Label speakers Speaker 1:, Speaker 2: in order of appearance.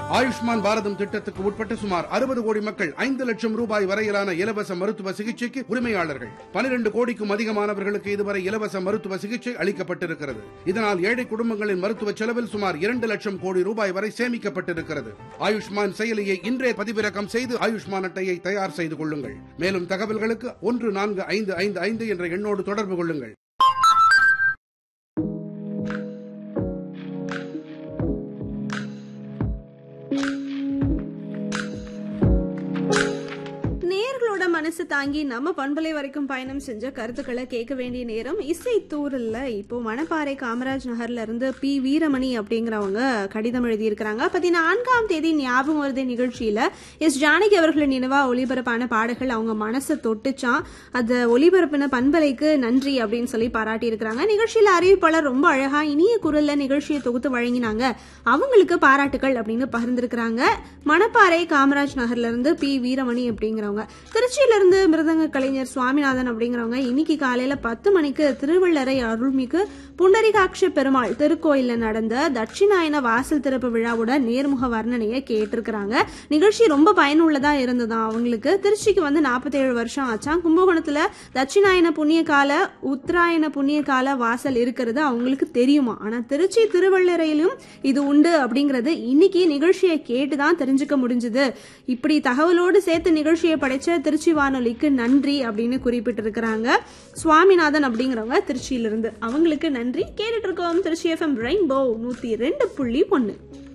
Speaker 1: ஆயுஷ்மான் பாரதம் திட்டத்துக்கு உட்பட்ட சுமார் அறுபது கோடி மக்கள் ஐந்து லட்சம் ரூபாய் வரையிலான இலவச மருத்துவ சிகிச்சைக்கு உரிமையாளர்கள் பனிரெண்டு கோடிக்கும் அதிகமானவர்களுக்கு இதுவரை இலவச மருத்துவ சிகிச்சை அளிக்கப்பட்டிருக்கிறது இதனால் ஏழை குடும்பங்களின் மருத்துவ செலவில் சுமார் இரண்டு லட்சம் கோடி ரூபாய் வரை சேமிக்கப்பட்டிருக்கிறது ஆயுஷ்மான் செயலியை இன்றே பதிவிறக்கம் செய்து ஆயுஷ்மான் அட்டையை தயார் செய்து கொள்ளுங்கள் மேலும் தகவல்களுக்கு ஒன்று நான்கு ஐந்து ஐந்து ஐந்து என்ற எண்ணோடு தொடர்பு கொள்ளுங்கள்
Speaker 2: நேர்களோட மனசு தாங்கி நம்ம பண்பலை வரைக்கும் பயணம் செஞ்ச கருத்துக்களை கேட்க வேண்டிய நேரம் இசை தூரல்ல இப்போ மணப்பாறை காமராஜ் நகர்ல இருந்து பி வீரமணி அப்படிங்கிறவங்க கடிதம் எழுதியிருக்கிறாங்க பதினான்காம் தேதி ஞாபகம் வருதே நிகழ்ச்சியில எஸ் ஜானகி அவர்களின் நினைவா ஒளிபரப்பான பாடல்கள் அவங்க மனசை தொட்டுச்சான் அது ஒளிபரப்பின பண்பலைக்கு நன்றி அப்படின்னு சொல்லி பாராட்டி இருக்கிறாங்க நிகழ்ச்சியில அறிவிப்பாளர் ரொம்ப அழகா இனிய குரல்ல நிகழ்ச்சியை தொகுத்து வழங்கினாங்க அவங்களுக்கு பாராட்டுகள் அப்படின்னு பகிர்ந்திருக்கிறாங்க மணப்பாறை காமராஜ் நகர்ல இருந்து பி வீரமணி அப்படிங்கிறவங்க திருச்சியில இருந்து மிருதங்க கலைஞர் சுவாமிநாதன் அப்படிங்கிறவங்க இன்னைக்கு காலையில பத்து மணிக்கு திருவள்ளரை அருள்மிகு புண்டரிகாட்ச பெருமாள் திருக்கோயில்ல நடந்த தட்சிணாயன வாசல் திறப்பு விழாவோட நேர்முக வர்ணனையை கேட்டிருக்கிறாங்க நிகழ்ச்சி ரொம்ப பயனுள்ளதா இருந்ததா அவங்களுக்கு திருச்சிக்கு வந்து 47 வருஷம் ஆச்சாம் கும்பகோணத்துல தட்சிணாயன புண்ணிய கால உத்தராயண புண்ணிய கால வாசல் இருக்கிறது அவங்களுக்கு தெரியுமா ஆனா திருச்சி திருவள்ளரையிலும் இது உண்டு அப்படிங்கறது இன்னைக்கு நிகழ்ச்சியை கேட்டுதான் தெரிஞ்சுக்க முடிஞ்சது இப்படி தகவலோடு சேர்த்து நிகழ்ச்சியை படைச்ச திருச்சி வானொலிக்கு நன்றி அப்படின்னு குறிப்பிட்டிருக்கிறாங்க சுவாமிநாதன் அப்படிங்கிறவங்க திருச்சியிலிருந்து அவங்களுக்கு நன்றி கேட்டுட்டு இருக்கோம் திருச்சி எஃப்எம் ரெயின்போ நூத்தி ரெண்டு புள்ளி ஒன்னு